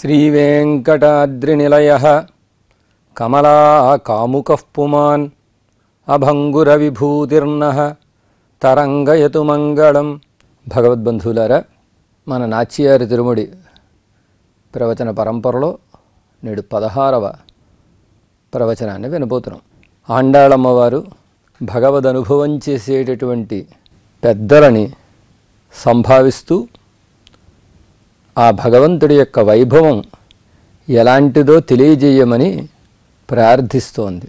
శ్రీవేంకటాద్రినిలయ కమలా కాముకః పుమాన్ అభంగురవిభూతిర్న తరంగయతు మంగళం భగవద్బంధువులారా మన నాచ్యారి తిరుముడి ప్రవచన పరంపరలో నేడు పదహారవ ప్రవచనాన్ని వినబోతున్నాం ఆండాళమ్మవారు భగవద్ అనుభవం చేసేటటువంటి పెద్దలని సంభావిస్తూ ఆ భగవంతుడి యొక్క వైభవం ఎలాంటిదో తెలియజేయమని ప్రార్థిస్తోంది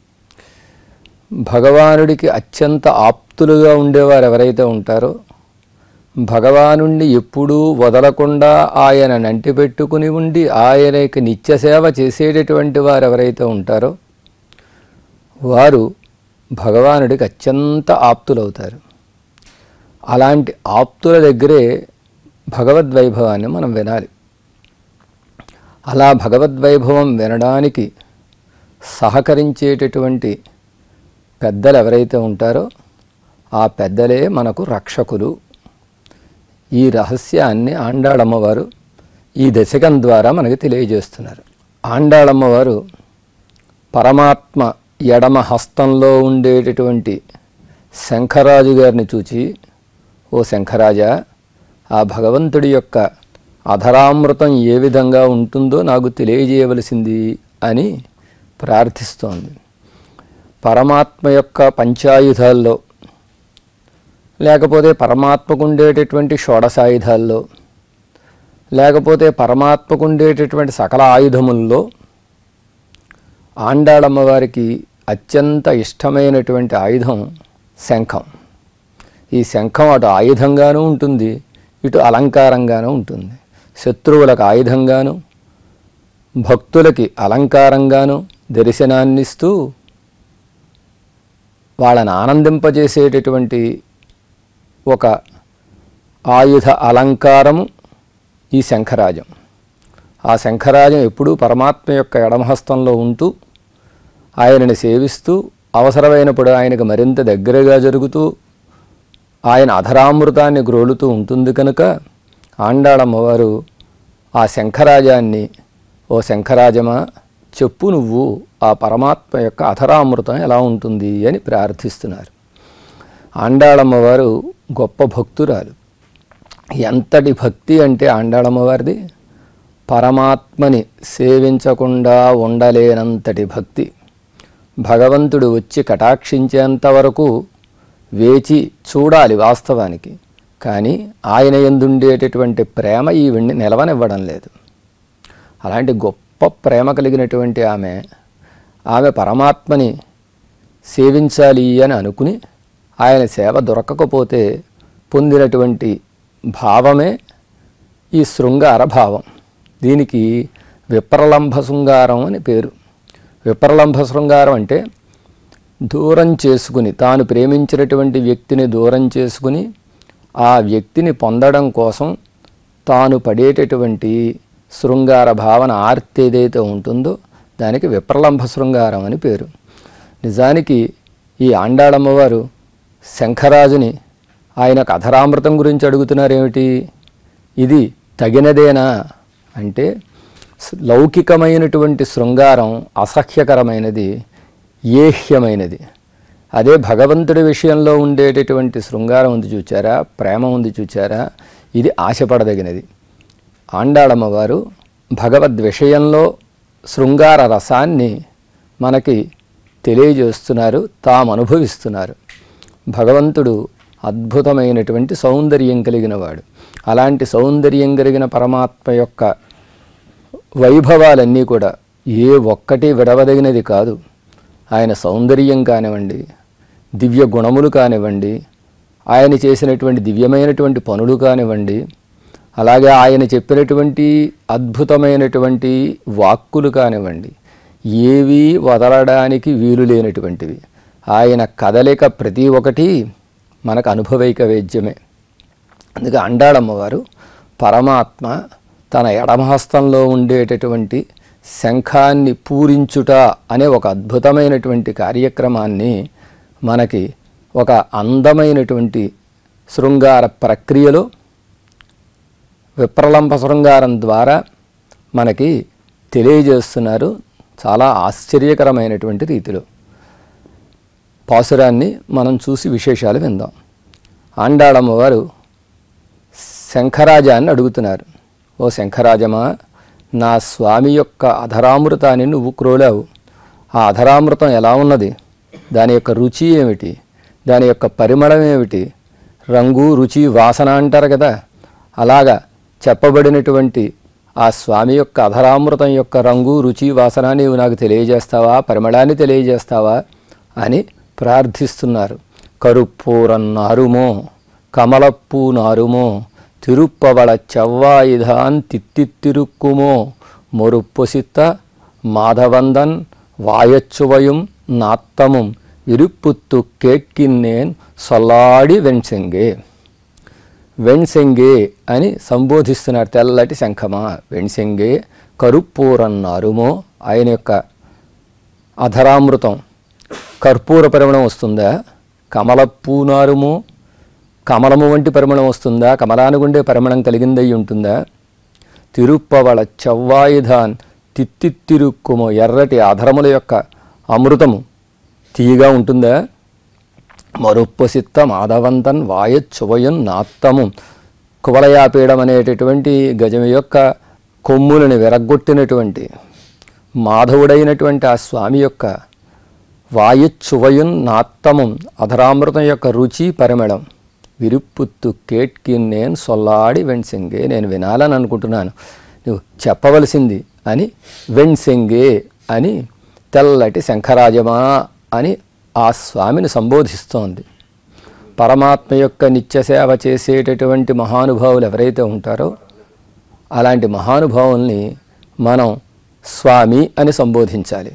భగవానుడికి అత్యంత ఆప్తులుగా ఉండేవారు ఎవరైతే ఉంటారో భగవానుణ్ణి ఎప్పుడూ వదలకుండా ఆయన నంటి పెట్టుకుని ఉండి ఆయనకి నిత్యసేవ చేసేటటువంటి వారు ఎవరైతే ఉంటారో వారు భగవానుడికి అత్యంత ఆప్తులవుతారు అలాంటి ఆప్తుల దగ్గరే భగవద్వైభవాన్ని మనం వినాలి అలా భగవద్వైభవం వినడానికి సహకరించేటటువంటి పెద్దలు ఎవరైతే ఉంటారో ఆ పెద్దలే మనకు రక్షకులు ఈ రహస్యాన్ని ఆండాళమ్మవారు ఈ దశకం ద్వారా మనకి తెలియజేస్తున్నారు ఆండాళమ్మవారు పరమాత్మ ఎడమ హస్తంలో ఉండేటటువంటి శంఖరాజు గారిని చూచి ఓ శంఖరాజా ఆ భగవంతుడి యొక్క అధరామృతం ఏ విధంగా ఉంటుందో నాకు తెలియజేయవలసింది అని ప్రార్థిస్తోంది పరమాత్మ యొక్క పంచాయుధాల్లో లేకపోతే పరమాత్మకు ఉండేటటువంటి షోడసాయుధాల్లో లేకపోతే పరమాత్మకు ఉండేటటువంటి సకల ఆయుధముల్లో ఆండాళమ్మవారికి అత్యంత ఇష్టమైనటువంటి ఆయుధం శంఖం ఈ శంఖం అటు ఆయుధంగానూ ఉంటుంది ఇటు అలంకారంగానూ ఉంటుంది శత్రువులకు ఆయుధంగాను భక్తులకి అలంకారంగాను దర్శనాన్నిస్తూ వాళ్ళని ఆనందింపజేసేటటువంటి ఒక ఆయుధ అలంకారము ఈ శంఖరాజం ఆ శంఖరాజం ఎప్పుడూ పరమాత్మ యొక్క ఎడమహస్తంలో ఉంటూ ఆయనని సేవిస్తూ అవసరమైనప్పుడు ఆయనకు మరింత దగ్గరగా జరుగుతూ ఆయన అధరామృతాన్ని గ్రోలుతూ ఉంటుంది కనుక ఆండాళమ్మవారు ఆ శంఖరాజాన్ని ఓ శంఖరాజమా చెప్పు నువ్వు ఆ పరమాత్మ యొక్క అధరామృతం ఎలా ఉంటుంది అని ప్రార్థిస్తున్నారు ఆండాళమ్మవారు గొప్ప భక్తురాలు ఎంతటి భక్తి అంటే ఆండాళమ్మవారిది పరమాత్మని సేవించకుండా ఉండలేనంతటి భక్తి భగవంతుడు వచ్చి కటాక్షించేంత వరకు వేచి చూడాలి వాస్తవానికి కానీ ఆయన ఎందుండేటటువంటి ప్రేమ ఈవిడ్ని నిలవనివ్వడం లేదు అలాంటి గొప్ప ప్రేమ కలిగినటువంటి ఆమె ఆమె పరమాత్మని సేవించాలి అని అనుకుని ఆయన సేవ దొరకకపోతే పొందినటువంటి భావమే ఈ శృంగార భావం దీనికి విప్రలంభ శృంగారం అని పేరు విప్రలంభ శృంగారం అంటే దూరం చేసుకుని తాను ప్రేమించినటువంటి వ్యక్తిని దూరం చేసుకుని ఆ వ్యక్తిని పొందడం కోసం తాను పడేటటువంటి శృంగార భావన ఆర్తి ఏదైతే ఉంటుందో దానికి విప్రలంభ శృంగారం అని పేరు నిజానికి ఈ ఆండాళమ్మవారు శంఖరాజుని ఆయన కథరామృతం గురించి అడుగుతున్నారేమిటి ఇది తగినదేనా అంటే లౌకికమైనటువంటి శృంగారం అసహ్యకరమైనది ఏహ్యమైనది అదే భగవంతుడి విషయంలో ఉండేటటువంటి శృంగారం ఉంది చూచారా ప్రేమ ఉంది చూచారా ఇది ఆశపడదగినది ఆండాళమ్మవారు భగవద్ విషయంలో శృంగార రసాన్ని మనకి తెలియజేస్తున్నారు తాము అనుభవిస్తున్నారు భగవంతుడు అద్భుతమైనటువంటి సౌందర్యం కలిగిన వాడు అలాంటి సౌందర్యం కలిగిన పరమాత్మ యొక్క వైభవాలన్నీ కూడా ఏ ఒక్కటి విడవదగినది కాదు ఆయన సౌందర్యం కానివ్వండి దివ్య గుణములు కానివ్వండి ఆయన చేసినటువంటి దివ్యమైనటువంటి పనులు కానివ్వండి అలాగే ఆయన చెప్పినటువంటి అద్భుతమైనటువంటి వాక్కులు కానివ్వండి ఏవీ వదలడానికి వీలు లేనటువంటివి ఆయన కదలిక ప్రతి ఒక్కటి మనకు అనుభవైక వేద్యమే అందుకే అండాళమ్మవారు పరమాత్మ తన ఎడమహస్తంలో ఉండేటటువంటి శంఖాన్ని పూరించుట అనే ఒక అద్భుతమైనటువంటి కార్యక్రమాన్ని మనకి ఒక అందమైనటువంటి శృంగార ప్రక్రియలో విప్రలంబ శృంగారం ద్వారా మనకి తెలియజేస్తున్నారు చాలా ఆశ్చర్యకరమైనటువంటి రీతిలో పాసురాన్ని మనం చూసి విశేషాలు విందాం ఆండాళమ్మ వారు శంఖరాజాన్ని అడుగుతున్నారు ఓ శంఖరాజమా నా స్వామి యొక్క అధరామృతాన్ని నువ్వు క్రోలావు ఆ అధరామృతం ఎలా ఉన్నది దాని యొక్క రుచి ఏమిటి దాని యొక్క పరిమళం ఏమిటి రంగు రుచి వాసన అంటారు కదా అలాగా చెప్పబడినటువంటి ఆ స్వామి యొక్క అధరామృతం యొక్క రంగు రుచి వాసన నీవు నాకు తెలియజేస్తావా పరిమళాన్ని తెలియజేస్తావా అని ప్రార్థిస్తున్నారు కరుప్పూరం నారుమో కమలప్పూ నారుమో తిరుప్పవళ చెవ్వాయిధాన్ తిత్తిత్తిరుక్కుమో మొరుప్పొసిత్త మాధవందన్ వాయச்சுవயும் నాత్తముం విరుప్పుత్తు కేట్కిన్నేన్ సొల్లాడి వెన్సెంగే వెణ్సెంగే అని సంబోధిస్తున్నారు తెల్లటి శంఖమా వెణ్సెంగే కరుప్పూరన్నారుమో ఆయన యొక్క అధరామృతం కర్పూర పరిమళం వస్తుందా కమలప్పూనారుమో కమలము వంటి పరిమళం వస్తుందా కమలానికి ఉండే పరిమళం కలిగిందై ఉంటుందా తిరుప్పవళ చెవ్వాయుధాన్ తిత్తిత్తిరుక్కుమో ఎర్రటి అధరముల యొక్క అమృతము తీయగా ఉంటుందా మరుప్పసిత్త మాధవంతన్ వాయచ్చువయన్ నాత్తము కువలయాపీడం అనేటటువంటి గజం యొక్క కొమ్ములను విరగ్గొట్టినటువంటి మాధవుడైనటువంటి ఆ స్వామి యొక్క వాయుచ్చువయున్ నాత్తమం అధరామృతం యొక్క రుచి పరిమళం విరుప్పుత్తు కేట్కి నేను సొల్లాడి వెణ్సెంగే నేను వినాలని అనుకుంటున్నాను నువ్వు చెప్పవలసింది అని వెణ్సెంగే అని తెల్లటి శంఖరాజమా అని ఆ స్వామిని సంబోధిస్తోంది పరమాత్మ యొక్క నిత్యసేవ చేసేటటువంటి మహానుభావులు ఎవరైతే ఉంటారో అలాంటి మహానుభావుల్ని మనం స్వామి అని సంబోధించాలి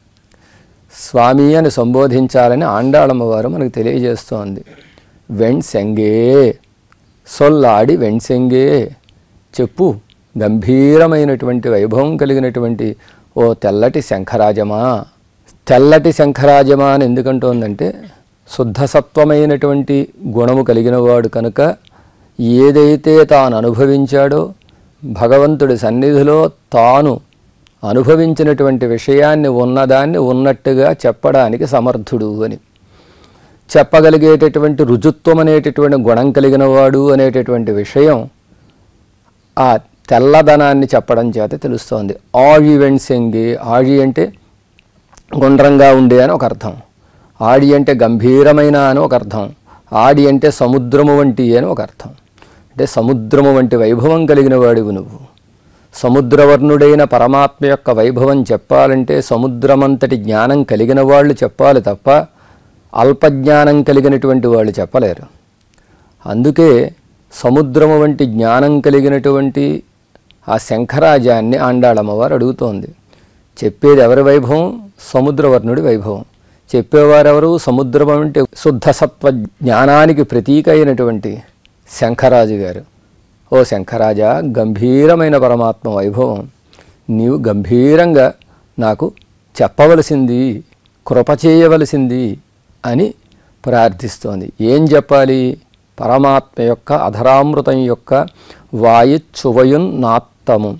స్వామి అని సంబోధించాలని ఆండాళమ్మ వారు మనకు తెలియజేస్తోంది వెణ్సెంగే సొల్లాడి వెణ్సెంగే చెప్పు గంభీరమైనటువంటి వైభవం కలిగినటువంటి ఓ తెల్లటి శంఖరాజమా తెల్లటి శంఖరాజమా అని ఎందుకంటోందంటే శుద్ధసత్వమైనటువంటి గుణము కలిగినవాడు కనుక ఏదైతే తాను అనుభవించాడో భగవంతుడి సన్నిధిలో తాను అనుభవించినటువంటి విషయాన్ని ఉన్నదాన్ని ఉన్నట్టుగా చెప్పడానికి సమర్థుడు అని చెప్పగలిగేటటువంటి రుజుత్వం అనేటటువంటి గుణం కలిగిన వాడు అనేటటువంటి విషయం ఆ తెల్లదనాన్ని చెప్పడం చేత తెలుస్తోంది ఆడి వెణ్సెంగి ఆడి అంటే గుండ్రంగా ఉండే అని ఒక అర్థం ఆడి అంటే గంభీరమైన అని ఒక అర్థం ఆడి అంటే సముద్రము వంటి అని ఒక అర్థం అంటే సముద్రము వంటి వైభవం కలిగిన వాడివి నువ్వు సముద్రవర్ణుడైన పరమాత్మ యొక్క వైభవం చెప్పాలంటే సముద్రమంతటి జ్ఞానం కలిగిన వాళ్ళు చెప్పాలి తప్ప అల్పజ్ఞానం కలిగినటువంటి వాళ్ళు చెప్పలేరు అందుకే సముద్రము వంటి జ్ఞానం కలిగినటువంటి ఆ శంఖరాజాన్ని ఆండాళమ్మవారు అడుగుతోంది చెప్పేది ఎవరి వైభవం సముద్రవర్ణుడి వైభవం చెప్పేవారెవరు సముద్రం అంటే శుద్ధ సత్వ జ్ఞానానికి ప్రతీక అయినటువంటి శంఖరాజు గారు ఓ శంఖరాజా గంభీరమైన పరమాత్మ వైభవం నీవు గంభీరంగా నాకు చెప్పవలసింది కృప చేయవలసింది అని ప్రార్థిస్తోంది ఏం చెప్పాలి పరమాత్మ యొక్క అధరామృతం యొక్క వాయుచ్చువయున్ నాత్తము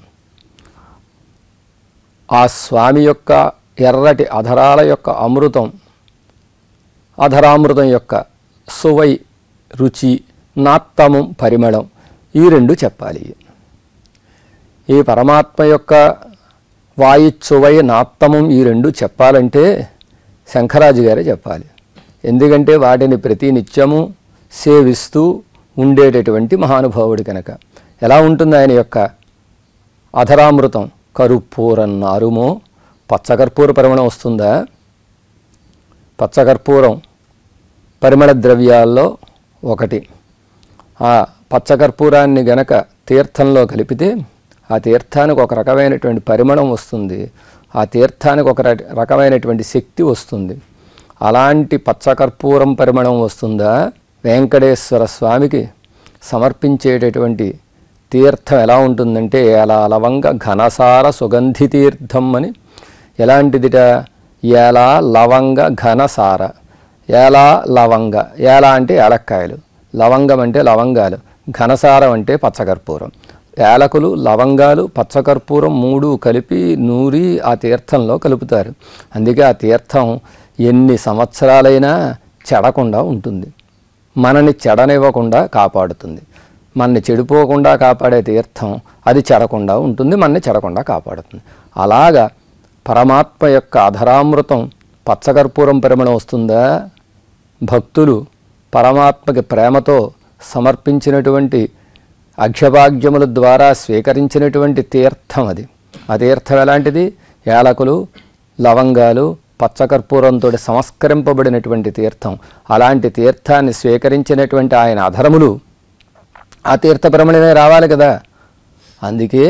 ఆ స్వామి యొక్క ఎర్రటి అధరాల యొక్క అమృతం అధరామృతం యొక్క సువై రుచి నాత్తమం పరిమళం ఈ రెండు చెప్పాలి ఈ పరమాత్మ యొక్క వాయుచ్చువై నాత్తమం ఈ రెండు చెప్పాలంటే శంఖరాజు గారే చెప్పాలి ఎందుకంటే వాటిని ప్రతి నిత్యము సేవిస్తూ ఉండేటటువంటి మహానుభావుడు కనుక ఎలా ఉంటుంది ఆయన యొక్క అధరామృతం కరుప్పూరన్నారుమో పచ్చకర్పూర పరిమళం వస్తుందా పచ్చకర్పూరం పరిమళ ద్రవ్యాల్లో ఒకటి ఆ పచ్చకర్పూరాన్ని గనక తీర్థంలో కలిపితే ఆ తీర్థానికి ఒక రకమైనటువంటి పరిమళం వస్తుంది ఆ తీర్థానికి ఒక ర- రకమైనటువంటి శక్తి వస్తుంది అలాంటి పచ్చకర్పూరం పరిమళం వస్తుందా వెంకటేశ్వర స్వామికి సమర్పించేటటువంటి తీర్థం ఎలా ఉంటుందంటే ఎలా లవంగ ఘనసార సుగంధి తీర్థం అని ఎలాంటిదిట ఎలా లవంగ ఘనసార ఎలా లవంగ ఎలా అంటే ఏలక్కాయలు లవంగం అంటే లవంగాలు ఘనసారం అంటే పచ్చకర్పూరం యాలకులు లవంగాలు పచ్చకర్పూరం మూడు కలిపి నూరి ఆ తీర్థంలో కలుపుతారు అందుకే ఆ తీర్థం ఎన్ని సంవత్సరాలైనా చెడకుండా ఉంటుంది మనని చెడనివ్వకుండా కాపాడుతుంది మనని చెడిపోకుండా కాపాడే తీర్థం అది చెడకుండా ఉంటుంది మనని చెడకుండా కాపాడుతుంది అలాగా పరమాత్మ యొక్క అధరామృతం పచ్చకర్పూరం పరిమళం వస్తుందా భక్తులు పరమాత్మకి ప్రేమతో సమర్పించినటువంటి అక్షభాగ్యముల ద్వారా స్వీకరించినటువంటి తీర్థం అది ఆ తీర్థం ఎలాంటిది యాలకులు లవంగాలు పచ్చకర్పూరంతో సంస్కరింపబడినటువంటి తీర్థం అలాంటి తీర్థాన్ని స్వీకరించినటువంటి ఆయన అధరములు ఆ తీర్థ భ్రమణమే రావాలి కదా అందుకే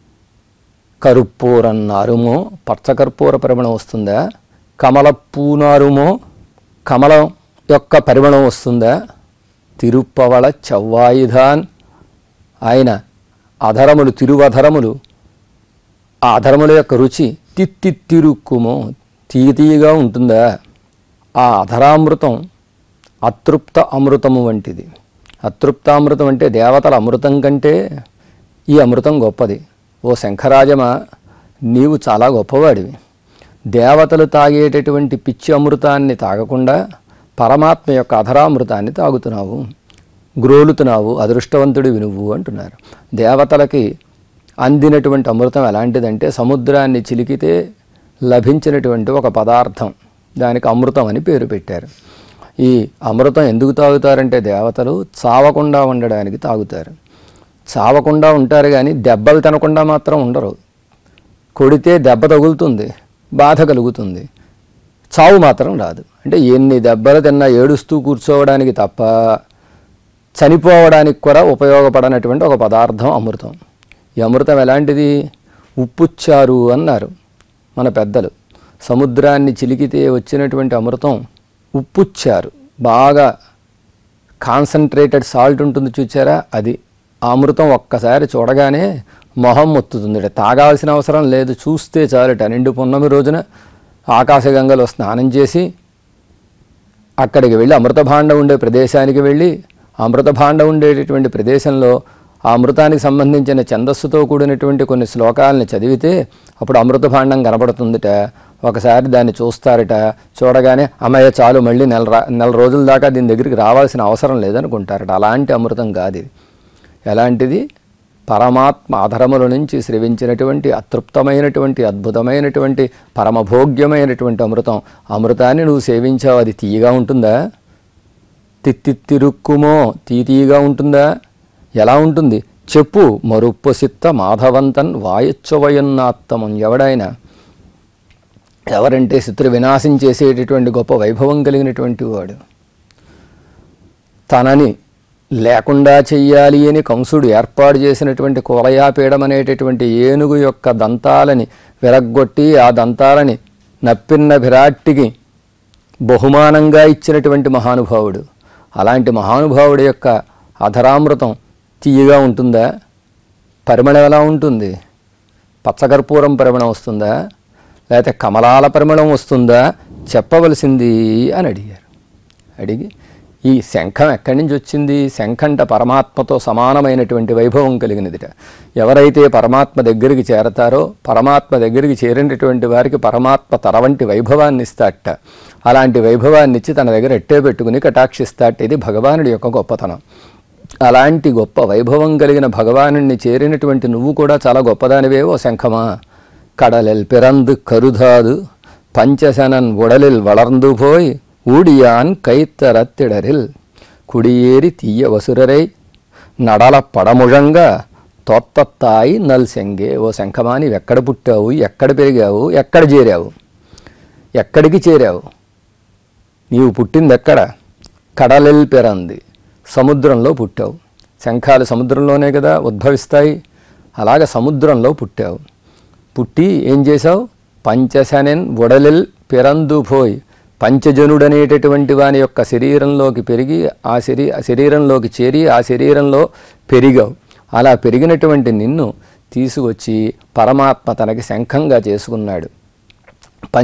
కరుప్పూరం నారుమో పచ్చకర్పూర పరిమళం వస్తుందా కమలపూ నారుమో కమలం యొక్క పరిమళం వస్తుందా తిరుప్పవళ చవ్వాయుధాన్ ఆయన అధరములు తిరువధరములు ఆ అధరముల యొక్క రుచి తిత్తిత్తిరుక్కుమో తీయతీయగా ఉంటుందా ఆ అధరామృతం అతృప్త అమృతము వంటిది అతృప్తామృతం అంటే దేవతల అమృతం కంటే ఈ అమృతం గొప్పది ఓ శంఖరాజమ నీవు చాలా గొప్పవాడివి దేవతలు తాగేటటువంటి పిచ్చి అమృతాన్ని తాగకుండా పరమాత్మ యొక్క అధరామృతాన్ని తాగుతున్నావు గ్రోలుతున్నావు అదృష్టవంతుడివి నువ్వు అంటున్నారు దేవతలకి అందినటువంటి అమృతం ఎలాంటిదంటే సముద్రాన్ని చిలికితే లభించినటువంటి ఒక పదార్థం దానికి అమృతం అని పేరు పెట్టారు ఈ అమృతం ఎందుకు తాగుతారంటే దేవతలు చావకుండా ఉండడానికి తాగుతారు చావకుండా ఉంటారు కానీ దెబ్బలు తినకుండా మాత్రం ఉండరు కొడితే దెబ్బ తగులుతుంది బాధ కలుగుతుంది చావు మాత్రం రాదు అంటే ఎన్ని దెబ్బలు తిన్నా ఏడుస్తూ కూర్చోవడానికి తప్ప చనిపోవడానికి కూడా ఉపయోగపడనటువంటి ఒక పదార్థం అమృతం ఈ అమృతం ఎలాంటిది ఉప్పుచ్చారు అన్నారు మన పెద్దలు సముద్రాన్ని చిలికితే వచ్చినటువంటి అమృతం ఉప్పుచ్చారు బాగా కాన్సన్ట్రేటెడ్ సాల్ట్ ఉంటుంది చూచారా అది ఆ అమృతం ఒక్కసారి చూడగానే మొహం మొత్తుతుంది తాగాల్సిన అవసరం లేదు చూస్తే చాలట నిండు పున్నమి రోజున ఆకాశగంగలో స్నానం చేసి అక్కడికి వెళ్ళి అమృతభాండం ఉండే ప్రదేశానికి వెళ్ళి ఆ అమృతభాండం ఉండేటటువంటి ప్రదేశంలో ఆ అమృతానికి సంబంధించిన ఛందస్సుతో కూడినటువంటి కొన్ని శ్లోకాలని చదివితే అప్పుడు అమృతభాండం కనబడుతుందిట ఒకసారి దాన్ని చూస్తారట చూడగానే అమ్మయ్య చాలు మళ్ళీ నెల రా నెల రోజుల దాకా దీని దగ్గరికి రావాల్సిన అవసరం లేదనుకుంటారట అలాంటి అమృతం కాదు ఇది ఎలాంటిది పరమాత్మ అధరముల నుంచి స్రవించినటువంటి అతృప్తమైనటువంటి అద్భుతమైనటువంటి పరమభోగ్యమైనటువంటి అమృతం అమృతాన్ని నువ్వు సేవించావు అది తీయగా ఉంటుందా తిత్తిత్తిరుక్కుమో తీతీగా ఉంటుందా ఎలా ఉంటుంది చెప్పు మరుప్పు సిత్త మాధవంతన్ వాయచ్చవయన్నాత్తమం ఎవడైనా ఎవరంటే శత్రు వినాశం చేసేటటువంటి గొప్ప వైభవం కలిగినటువంటి వాడు తనని లేకుండా చెయ్యాలి అని కంసుడు ఏర్పాటు చేసినటువంటి కులయాపీడం అనేటటువంటి ఏనుగు యొక్క దంతాలని విరగ్గొట్టి ఆ దంతాలని నప్పిన్న విరాట్టికి బహుమానంగా ఇచ్చినటువంటి మహానుభావుడు అలాంటి మహానుభావుడి యొక్క అధరామృతం తీయగా ఉంటుందా పరిమళం ఎలా ఉంటుంది పచ్చకర్పూరం పరిమళం వస్తుందా లేకపోతే కమలాల పరిమళం వస్తుందా చెప్పవలసింది అని అడిగారు అడిగి ఈ శంఖం ఎక్కడి నుంచి వచ్చింది శంఖంట పరమాత్మతో సమానమైనటువంటి వైభవం కలిగినదిట ఎవరైతే పరమాత్మ దగ్గరికి చేరతారో పరమాత్మ దగ్గరికి చేరినటువంటి వారికి పరమాత్మ తన వంటి వైభవాన్ని ఇస్తాట అలాంటి వైభవాన్ని ఇచ్చి తన దగ్గర ఎట్టే పెట్టుకుని కటాక్షిస్తాట ఇది భగవానుడి యొక్క గొప్పతనం అలాంటి గొప్ప వైభవం కలిగిన భగవానుణ్ణి చేరినటువంటి నువ్వు కూడా చాలా గొప్పదానివే ఓ శంఖమా கடலில் பிறந்து கருதாது பஞ்சசனன் உடலில் வளர்ந்து போய் ஊடியான் கைத்தரத்திடரில் குடியேறி தீய వసురరై నడల పడముழంగా తొత్తత్తాయి నల్ సెంగే ఓ శంఖమా నీవు ఎక్కడ పుట్టావు ఎక్కడ పెరిగావు ఎక్కడ చేరావు ఎక్కడికి చేరావు నీవు పుట్టింది ఎక్కడ కడలిల్ పెరంది సముద్రంలో పుట్టావు శంఖాలు సముద్రంలోనే కదా ఉద్భవిస్తాయి అలాగ సముద్రంలో పుట్టావు పుట్టి ఏం చేశావు పంచశనెన్ ఉడలిల్ పిరందుపోయి పంచజనుడనేటటువంటి వాని యొక్క శరీరంలోకి పెరిగి ఆ శరీ ఆ శరీరంలోకి చేరి ఆ శరీరంలో పెరిగావు అలా పెరిగినటువంటి నిన్ను తీసుకొచ్చి పరమాత్మ తనకి శంఖంగా చేసుకున్నాడు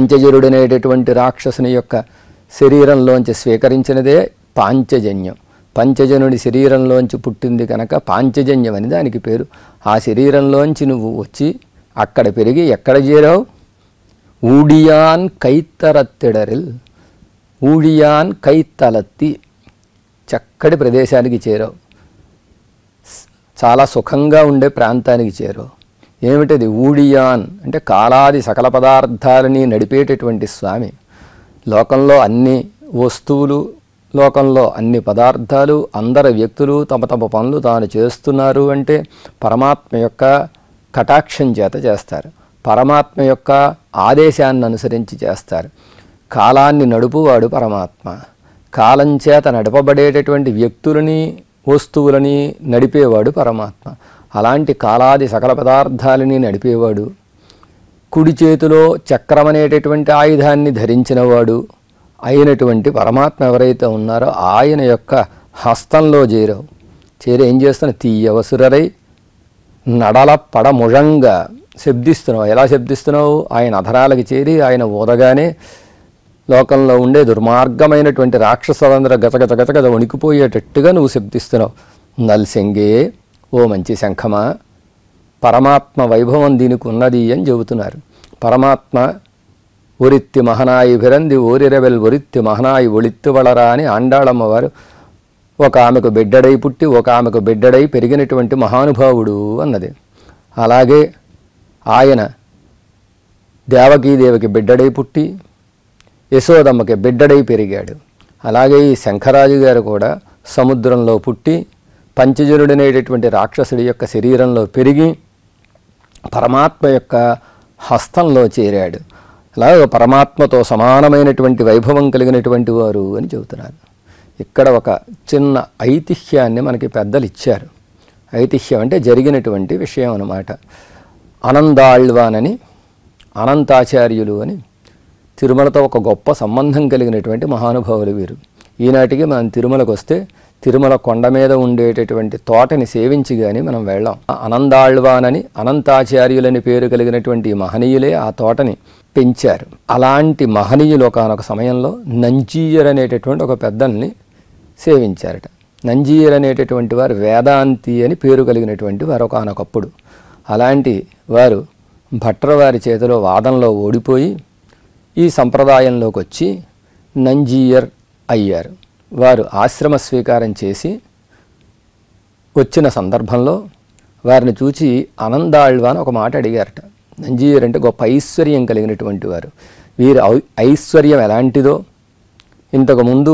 పంచజరుడనేటటువంటి రాక్షసుని యొక్క శరీరంలోంచి స్వీకరించినదే పాంచజన్యం పంచజనుడి శరీరంలోంచి పుట్టింది కనుక పాంచజన్యం అని దానికి పేరు ఆ శరీరంలోంచి నువ్వు వచ్చి అక్కడ పెరిగి ఎక్కడ చేరావు ఊడియాన్ కైత్తరత్తెడరిల్ ఊడియాన్ కైత్తలత్తి చక్కటి ప్రదేశానికి చేరావు చాలా సుఖంగా ఉండే ప్రాంతానికి చేరావు ఏమిటది ఊడియాన్ అంటే కాలాది సకల పదార్థాలని నడిపేటటువంటి స్వామి లోకంలో అన్ని వస్తువులు లోకంలో అన్ని పదార్థాలు అందరి వ్యక్తులు తమ తమ పనులు తాను చేస్తున్నారు అంటే పరమాత్మ యొక్క కటాక్షం చేత చేస్తారు పరమాత్మ యొక్క ఆదేశాన్ని అనుసరించి చేస్తారు కాలాన్ని నడుపువాడు పరమాత్మ కాలం చేత నడపబడేటటువంటి వ్యక్తులని వస్తువులని నడిపేవాడు పరమాత్మ అలాంటి కాలాది సకల పదార్థాలని నడిపేవాడు కుడి చేతిలో చక్రం అనేటటువంటి ఆయుధాన్ని ధరించినవాడు అయినటువంటి పరమాత్మ ఎవరైతే ఉన్నారో ఆయన యొక్క హస్తంలో చేరావు చేరి ఏం చేస్తున్న తీయవసురరై నడల పడముഴంగా శబ్దిస్తున్నావు ఎలా శబ్దిస్తున్నావు ఆయన అధరాలకి చేరి ఆయన ఊదగానే లోకంలో ఉండే దుర్మార్గమైనటువంటి రాక్షసులందరూ గతగత గతగత వణికిపోయేటట్టుగా నువ్వు శబ్దిస్తున్నావు నల్సెంగే ఓ మంచి శంఖమా పరమాత్మ వైభవం దీనికి ఉన్నది అని చెబుతున్నారు పరమాత్మ ఒరిత్తి మహనాయి భిరంది ఓరిరవెల్ ఒరిత్తి మహనాయి ఒళిత్తు వళరా అని ఆండాళమ్మ వారు ఒక ఆమెకు బిడ్డడై పుట్టి ఒక ఆమెకు బిడ్డడై పెరిగినటువంటి మహానుభావుడు అన్నది అలాగే ఆయన దేవకీదేవికి బిడ్డడై పుట్టి యశోదమ్మకి బిడ్డడై పెరిగాడు అలాగే ఈ శంఖరాజు గారు కూడా సముద్రంలో పుట్టి పంచజనుడనేటటువంటి రాక్షసుడి యొక్క శరీరంలో పెరిగి పరమాత్మ యొక్క హస్తంలో చేరాడు అలాగే పరమాత్మతో సమానమైనటువంటి వైభవం కలిగినటువంటి వారు అని చెబుతున్నారు ఇక్కడ ఒక చిన్న ఐతిహ్యాన్ని మనకి పెద్దలు ఇచ్చారు ఐతిహ్యం అంటే జరిగినటువంటి విషయం అన్నమాట అనందాళ్వానని అనంతాచార్యులు అని తిరుమలతో ఒక గొప్ప సంబంధం కలిగినటువంటి మహానుభావులు వీరు ఈనాటికి మనం తిరుమలకు వస్తే తిరుమల కొండ మీద ఉండేటటువంటి తోటని సేవించి కానీ మనం వెళ్ళాం అనందాళ్వానని అనంతాచార్యులని పేరు కలిగినటువంటి ఈ మహనీయులే ఆ తోటని పెంచారు అలాంటి మహనీయులు ఒకనొక సమయంలో నంజీయర్ అనేటటువంటి ఒక పెద్దల్ని సేవించారట నంజీయర్ అనేటటువంటి వారు వేదాంతి అని పేరు కలిగినటువంటి వారు ఒకనొకప్పుడు అలాంటి వారు భట్రవారి చేతిలో వాదంలో ఓడిపోయి ఈ సంప్రదాయంలోకి వచ్చి నంజీయర్ అయ్యారు వారు ఆశ్రమ స్వీకారం చేసి వచ్చిన సందర్భంలో వారిని చూచి అనందాళ్వా అని ఒక మాట అడిగారట నంజీయర్ అంటే గొప్ప ఐశ్వర్యం కలిగినటువంటి వారు వీరి ఔ- ఐశ్వర్యం ఎలాంటిదో ఇంతకుముందు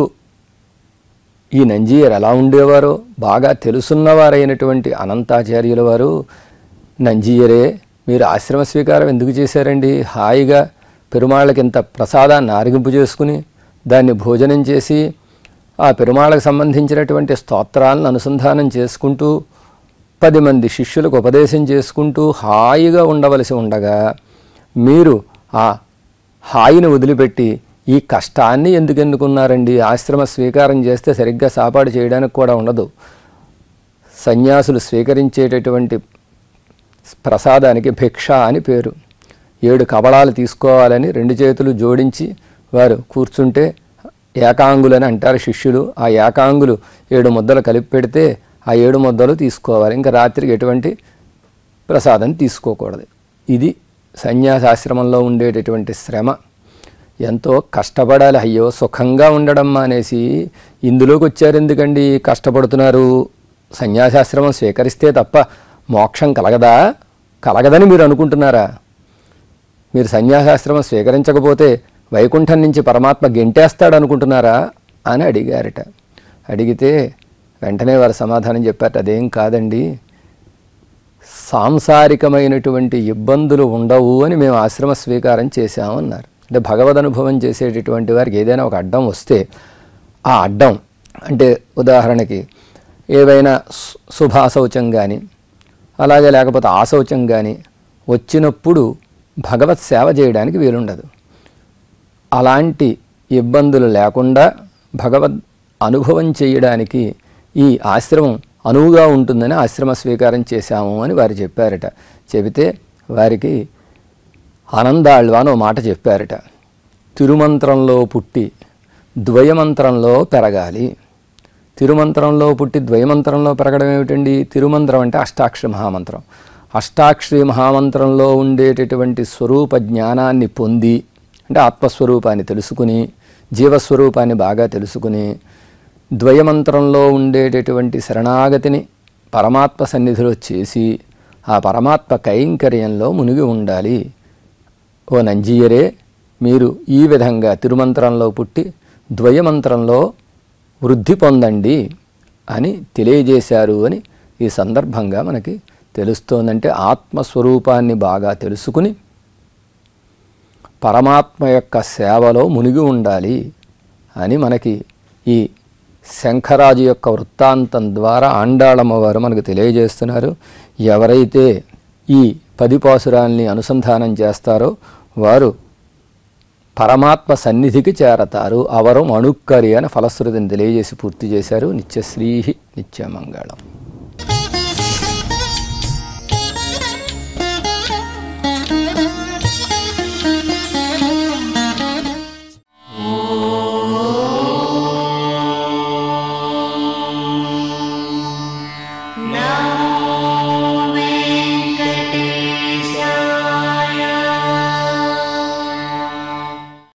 ఈ నంజీయర్ ఎలా ఉండేవారో బాగా తెలుసున్నవారైనటువంటి అనంతాచార్యుల వారు నంజీయరే మీరు ఆశ్రమ స్వీకారం ఎందుకు చేశారండి హాయిగా పెరుమాళ్ళకి ఇంత ప్రసాదాన్ని ఆరగింపు చేసుకుని దాన్ని భోజనం చేసి ఆ పెరుమాళ్ళకు సంబంధించినటువంటి స్తోత్రాలను అనుసంధానం చేసుకుంటూ పది మంది శిష్యులకు ఉపదేశం చేసుకుంటూ హాయిగా ఉండవలసి ఉండగా మీరు ఆ హాయిని వదిలిపెట్టి ఈ కష్టాన్ని ఎందుకు ఎన్నుకున్నారండి ఆశ్రమ స్వీకారం చేస్తే సరిగ్గా సాపాడు చేయడానికి కూడా ఉండదు సన్యాసులు స్వీకరించేటటువంటి ప్రసాదానికి భిక్ష అని పేరు ఏడు కబళాలు తీసుకోవాలని రెండు చేతులు జోడించి వారు కూర్చుంటే ఏకాంగులని అంటారు శిష్యులు ఆ ఏకాంగులు ఏడు ముద్దలు కలిపి పెడితే ఆ ఏడు ముద్దలు తీసుకోవాలి ఇంకా రాత్రికి ఎటువంటి ప్రసాదం తీసుకోకూడదు ఇది సన్యాసాశ్రమంలో ఉండేటటువంటి శ్రమ ఎంతో కష్టపడాలి అయ్యో సుఖంగా ఉండడం మానేసి ఇందులోకి వచ్చారు ఎందుకండి కష్టపడుతున్నారు సన్యాసాశ్రమం స్వీకరిస్తే తప్ప మోక్షం కలగదా కలగదని మీరు అనుకుంటున్నారా మీరు సన్యాసాశ్రమం స్వీకరించకపోతే వైకుంఠం నుంచి పరమాత్మ గెంటేస్తాడు అనుకుంటున్నారా అని అడిగారట అడిగితే వెంటనే వారు సమాధానం చెప్పారట అదేం కాదండి సాంసారికమైనటువంటి ఇబ్బందులు ఉండవు అని మేము ఆశ్రమ స్వీకారం చేశామన్నారు అంటే భగవద్ అనుభవం చేసేటటువంటి వారికి ఏదైనా ఒక అడ్డం వస్తే ఆ అడ్డం అంటే ఉదాహరణకి ఏవైనా సు- శుభాశౌచం కానీ అలాగే లేకపోతే ఆశౌచం కానీ వచ్చినప్పుడు భగవత్ సేవ చేయడానికి వీలుండదు అలాంటి ఇబ్బందులు లేకుండా భగవద్ అనుభవం చేయడానికి ఈ ఆశ్రమం అనువుగా ఉంటుందని ఆశ్రమ స్వీకారం చేశాము అని వారు చెప్పారట చెబితే వారికి ఆనందాళ్వా అని ఓ మాట చెప్పారట తిరుమంత్రంలో పుట్టి ద్వయమంత్రంలో పెరగాలి తిరుమంత్రంలో పుట్టి ద్వయమంత్రంలో పెరగడం ఏమిటండి తిరుమంత్రం అంటే అష్టాక్షరి మహామంత్రం అష్టాక్షరి మహామంత్రంలో ఉండేటటువంటి స్వరూప జ్ఞానాన్ని పొంది అంటే ఆత్మస్వరూపాన్ని తెలుసుకుని జీవస్వరూపాన్ని బాగా తెలుసుకుని ద్వయమంత్రంలో ఉండేటటువంటి శరణాగతిని పరమాత్మ సన్నిధిలో చేసి ఆ పరమాత్మ కైంకర్యంలో మునిగి ఉండాలి ఓ నంజీయరే మీరు ఈ విధంగా తిరుమంత్రంలో పుట్టి ద్వయమంత్రంలో వృద్ధి పొందండి అని తెలియజేశారు అని ఈ సందర్భంగా మనకి తెలుస్తోందంటే ఆత్మస్వరూపాన్ని బాగా తెలుసుకుని పరమాత్మ యొక్క సేవలో మునిగి ఉండాలి అని మనకి ఈ శంఖరాజు యొక్క వృత్తాంతం ద్వారా ఆండాళమ్మ వారు మనకు తెలియజేస్తున్నారు ఎవరైతే ఈ పది పాసురాల్ని అనుసంధానం చేస్తారో వారు పరమాత్మ సన్నిధికి చేరతారు అవరం అణుక్కరి అని ఫలశ్రుతిని తెలియజేసి పూర్తి చేశారు నిత్యశ్రీ నిత్యమంగళం